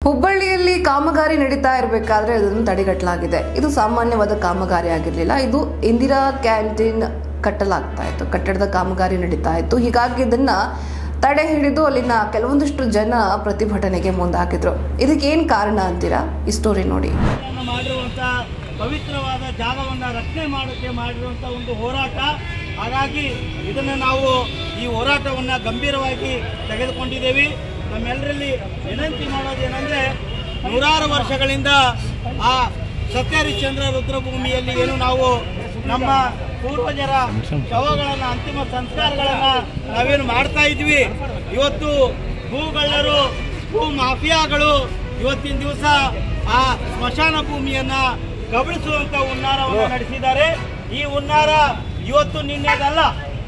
ಹುಬ್ಬಳ್ಳಿಯಲ್ಲಿ ಕಾಮಗಾರಿ ನಡೀತಾ ಇರಬೇಕಾದ್ರೆ ಅದನ್ನು ತಡೆಗಟ್ಟಲಾಗಿದೆ ಇದು ಸಾಮಾನ್ಯವಾದ ಕಾಮಗಾರಿ ಆಗಿರಲಿಲ್ಲ ಇದು ಇಂದಿರಾ ಕ್ಯಾಂಟೀನ್ ಕಟ್ಟಲಾಗ್ತಾ ಇತ್ತು ಕಟ್ಟಡದ ಕಾಮಗಾರಿ ನಡೀತಾ ಇತ್ತು ಹೀಗಾಗಿ ಇದನ್ನ ತಡೆ ಹಿಡಿದು ಅಲ್ಲಿನ ಕೆಲವೊಂದಿಷ್ಟು ಜನ ಪ್ರತಿಭಟನೆಗೆ ಮುಂದಾಗಿದ್ರು ಇದಕ್ಕೇನು ಕಾರಣ ಅಂತೀರಾ ಈ ಸ್ಟೋರಿ ನೋಡಿ ಅನ್ನು ಮಾಡಿರುವಂಥ ಪವಿತ್ರವಾದ ಜಾಗವನ್ನು ರಕ್ಷಣೆ ಮಾಡೋಕ್ಕೆ ಮಾಡಿರುವಂಥ ಒಂದು ಹೋರಾಟ ಹಾಗಾಗಿ ಇದನ್ನು ನಾವು ಈ ಹೋರಾಟವನ್ನು ಗಂಭೀರವಾಗಿ ತೆಗೆದುಕೊಂಡಿದ್ದೇವೆ ನಮ್ಮೆಲ್ಲರಲ್ಲಿ ವಿನಂತಿ ಮಾಡೋದೇನೆಂದರೆ ನೂರಾರು ವರ್ಷಗಳಿಂದ ಆ ಸತ್ಯಹರಿಶ್ಚಂದ್ರ ರುದ್ರಭೂಮಿಯಲ್ಲಿ ಏನು ನಾವು ನಮ್ಮ ಪೂರ್ವಜರ ಶವಗಳನ್ನು ಅಂತಿಮ ಸಂಸ್ಕಾರಗಳನ್ನು ನಾವೇನು ಮಾಡ್ತಾ ಇದ್ವಿ ಇವತ್ತು ಭೂಗಳ್ಳರು ಭೂ ಮಾಫಿಯಾಗಳು ಇವತ್ತಿನ ದಿವಸ ಆ ಸ್ಮಶಾನ ಭೂಮಿಯನ್ನ ಕಬಳಿಸುವಂತ ಹುನ್ನಾರವನ್ನು ನಡೆಸಿದ್ದಾರೆ ಈ ಹುನ್ನಾರ ಇವತ್ತು ನಿನ್ನೆದಲ್ಲ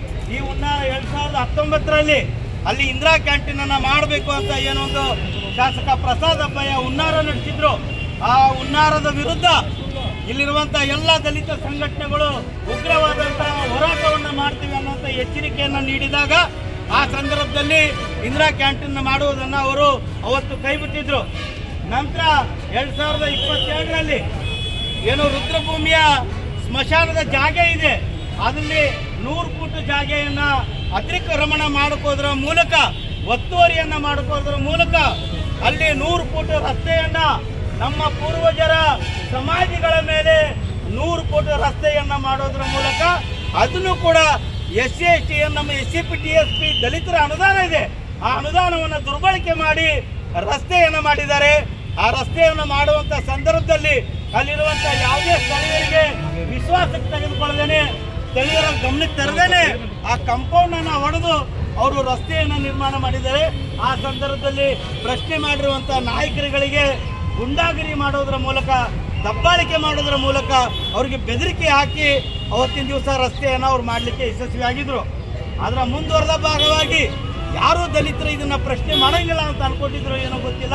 ಈ ಹುನ್ನಾರ ಎರಡ್ ಸಾವಿರದ ಹತ್ತೊಂಬತ್ತರಲ್ಲಿ ಅಲ್ಲಿ ಇಂದಿರಾ ಕ್ಯಾಂಟೀನ್ ಅನ್ನ ಮಾಡಬೇಕು ಅಂತ ಏನೋ ಒಂದು ಶಾಸಕ ಪ್ರಸಾದ್ ಅಬ್ಬಯ್ಯ ಹುನ್ನಾರ ನಡೆಸಿದ್ರು ಆ ಹುನ್ನಾರದ ವಿರುದ್ಧ ಇಲ್ಲಿರುವಂತ ಎಲ್ಲ ದಲಿತ ಸಂಘಟನೆಗಳು ಉಗ್ರವಾದಂತಹ ಹೋರಾಟವನ್ನು ಮಾಡ್ತೀವಿ ಅನ್ನುವಂಥ ಎಚ್ಚರಿಕೆಯನ್ನು ನೀಡಿದಾಗ ಆ ಸಂದರ್ಭದಲ್ಲಿ ಇಂದಿರಾ ಕ್ಯಾಂಟೀನ್ ಮಾಡುವುದನ್ನು ಅವರು ಅವತ್ತು ಕೈಬಿಟ್ಟಿದ್ರು ನಂತರ ಎರಡ್ ಸಾವಿರದ ಇಪ್ಪತ್ತೆರಡರಲ್ಲಿ ಏನು ರುದ್ರಭೂಮಿಯ ಸ್ಮಶಾನದ ಜಾಗ ಇದೆ ಅದರಲ್ಲಿ ನೂರು ಫುಟ್ ಜಾಗೆಯನ್ನ ಅತಿಕ್ರಮಣ ಮಾಡಿಕೋದ್ರ ಮೂಲಕ ಒತ್ತುವರಿಯನ್ನ ಮಾಡಿಕೋದ್ರ ಮೂಲಕ ಅಲ್ಲಿ ನೂರು ಫುಟ್ ರಸ್ತೆಯನ್ನ ನಮ್ಮ ಪೂರ್ವಜರ ಸಮಾಧಿಗಳ ಮೇಲೆ ನೂರು ಫುಟ್ ರಸ್ತೆಯನ್ನ ಮಾಡೋದ್ರ ಮೂಲಕ ಅದನ್ನು ಕೂಡ ಎಸ್ ಸಿ ಎಸ್ ಟಿ ನಮ್ಮ S C P T S P ದಲಿತರ ಅನುದಾನ ಇದೆ ಆ ಅನುದಾನವನ್ನು ದುರ್ಬಳಕೆ ಮಾಡಿ ರಸ್ತೆಯನ್ನು ಮಾಡಿದ್ದಾರೆ ಆ ರಸ್ತೆಯನ್ನು ಮಾಡುವಂತ ಸಂದರ್ಭದಲ್ಲಿ ಅಲ್ಲಿರುವಂತ ಯಾವುದೇ ಸ್ಥಳೀಯರಿಗೆ ವಿಶ್ವಾಸಕ್ಕೆ ತೆಗೆದುಕೊಳ್ಳದೇನೆ ಸ್ಥಳೀಯರ ಗಮನಕ್ಕೆ ತರದೇನೆ ಆ ಕಾಂಪೌಂಡ್ ಅನ್ನ ಹೊಡೆದು ಅವರು ರಸ್ತೆಯನ್ನು ನಿರ್ಮಾಣ ಮಾಡಿದ್ದಾರೆ ಆ ಸಂದರ್ಭದಲ್ಲಿ ಪ್ರಶ್ನೆ ಮಾಡಿರುವಂತ ನಾಯಕರುಗಳಿಗೆ ಗುಂಡಾಗಿರಿ ಮಾಡೋದ್ರ ಮೂಲಕ ದಬ್ಬಾಳಿಕೆ ಮಾಡೋದ್ರ ಮೂಲಕ ಅವರಿಗೆ ಬೆದರಿಕೆ ಹಾಕಿ ಅವತ್ತಿನ ದಿವಸ ರಸ್ತೆಯನ್ನು ಅವ್ರು ಮಾಡಲಿಕ್ಕೆ ಯಶಸ್ವಿಯಾಗಿದ್ರು ಅದರ ಮುಂದುವರೆದ ಭಾಗವಾಗಿ ಯಾರು ದಲಿತರು ಇದನ್ನ ಪ್ರಶ್ನೆ ಮಾಡಂಗಿಲ್ಲ ಅಂತ ಅನ್ಕೊಂಡಿದ್ರು ಏನೋ ಗೊತ್ತಿಲ್ಲ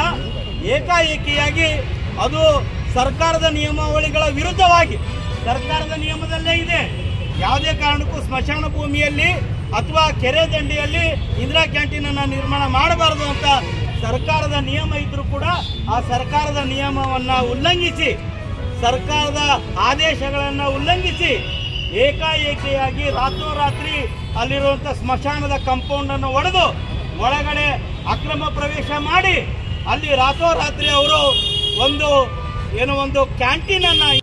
ಏಕಾಏಕಿಯಾಗಿ ಅದು ಸರ್ಕಾರದ ನಿಯಮಾವಳಿಗಳ ವಿರುದ್ಧವಾಗಿ ಸರ್ಕಾರದ ನಿಯಮದಲ್ಲೇ ಇದೆ ಯಾವುದೇ ಕಾರಣಕ್ಕೂ ಸ್ಮಶಾನ ಭೂಮಿಯಲ್ಲಿ ಅಥವಾ ಕೆರೆ ದಂಡೆಯಲ್ಲಿ ಇಂದಿರಾ ಕ್ಯಾಂಟೀನ್ ಅನ್ನ ನಿರ್ಮಾಣ ಮಾಡಬಾರದು ಅಂತ ಸರ್ಕಾರದ ನಿಯಮ ಇದ್ರೂ ಕೂಡ ಆ ಸರ್ಕಾರದ ನಿಯಮವನ್ನ ಉಲ್ಲಂಘಿಸಿ ಸರ್ಕಾರದ ಆದೇಶಗಳನ್ನ ಉಲ್ಲಂಘಿಸಿ ಏಕಾಏಕಿಯಾಗಿ ರಾತ್ರೋರಾತ್ರಿ ಅಲ್ಲಿರುವಂತ ಸ್ಮಶಾನದ ಕಾಂಪೌಂಡ್ ಅನ್ನು ಒಡೆದು ಒಳಗಡೆ ಅಕ್ರಮ ಪ್ರವೇಶ ಮಾಡಿ ಅಲ್ಲಿ ರಾತ್ರೋರಾತ್ರಿ ಅವರು ಒಂದು ಏನೋ ಒಂದು ಕ್ಯಾಂಟೀನ್ ಅನ್ನ